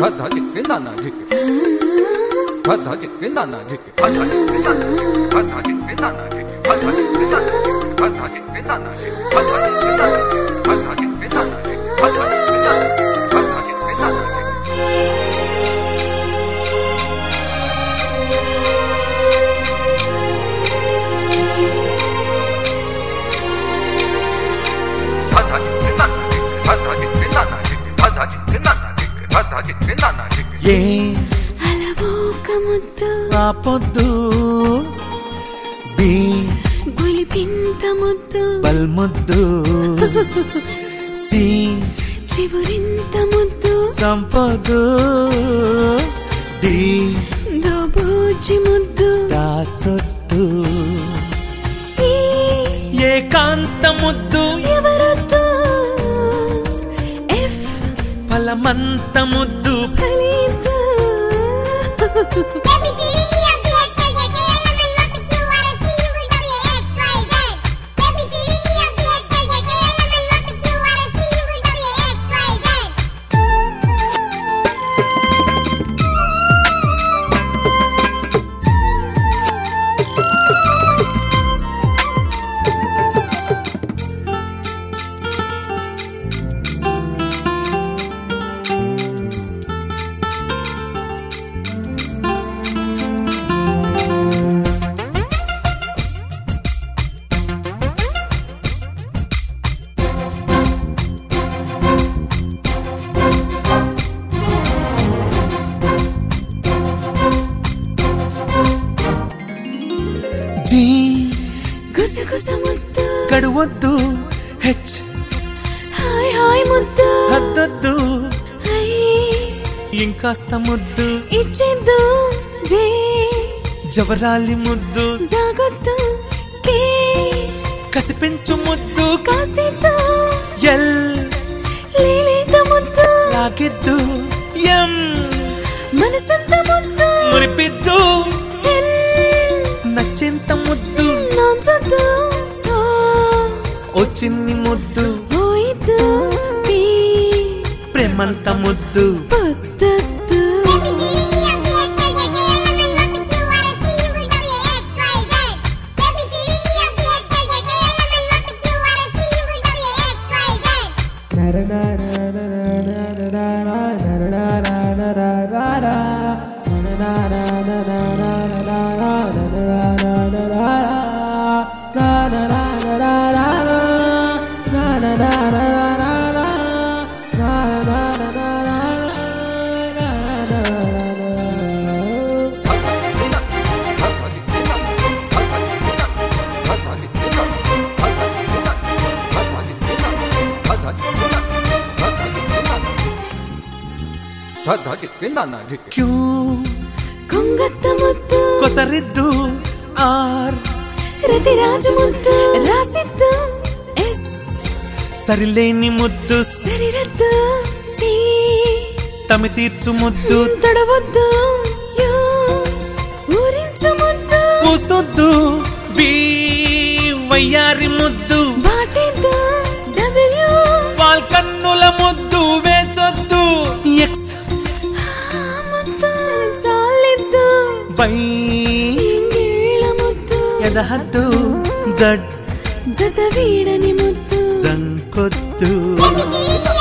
ధ జిక్కి నాన్న జిక్కి ధ ధ జిక్కి నాన్న జిక్కి ధ ధ జిక్కి నాన్న జిక్కి ధ ధ జిక్కి నాన్న జిక్కి ధ ధ జిక్కి నాన్న జిక్కి ధ ధ జిక్కి నాన్న జిక్కి ధ ధ జిక్కి నాన్న జిక్కి ధ ధ జిక్కి నాన్న జిక్కి ధ ధ జిక్కి నాన్న జిక్కి ధ ధ జిక్కి నాన్న జిక్కి ధ ధ జిక్కి నాన్న జిక్కి ధ ధ జిక్కి నాన్న జిక్కి ధ ధ జిక్కి నాన్న జిక్కి ధ ధ జిక్కి నాన్న జిక్కి ఏ అలవోక ముద్దు ఆపొద్దు బి బులిపింత ముద్దు బల్ముద్దు సి చివురింత ముద్దు సంపదు డి దోబూచి ముద్దు దాచొద్దు ఈ ఏకాంత ముద్దు ఎవరొద్దు ఎఫ్ ఫలమంత ముద్దు ఫలిద్దు జి గుసగుస ముద్దు గడువద్దు హెచ్ హాయ్ హాయ్ ముద్దు హద్దొద్దు హై ఇంకాస్త ముద్దు ఇచ్చేద్దు జే జవరాలి ముద్దు జాగొద్దు కే కసిపెంచు ముద్దు కాసేద్దు ఎల్ లేలేత ముద్దు లాగిద్దు ఎం మనసంత ముద్దు మురిపిద్దు ఎన్ నచ్చేంత ముద్దు నాన్సొద్దు ఓ ఓ చిన్ని ముద్దు ఓయిద్దు పీ ప్రేమంత ముద్దు పొద్దొద్దు క్యూ కొంగత్త ముద్దు కొసరిద్దు ఆర్ రతిరాజు ముద్దు రాసిద్దు ఎస్ సరిలేని ముద్దు సరిరద్దు టీ తమి తీర్చు ముద్దు తడవద్దు యూ ఊరించు ముద్దు పూసొద్దు బి వయ్యారి ముద్దు బాటిద్దు డబ్ల్యూ వాల్ కన్నుల ముద్దు వేసొద్దు ఎక్స్ ముద్దు సాలిద్దు వై ఇంగిళ్ళ ముద్దు ఎదహద్దు జడ్ జత వీడని ముద్దు జంకొద్దు Baby,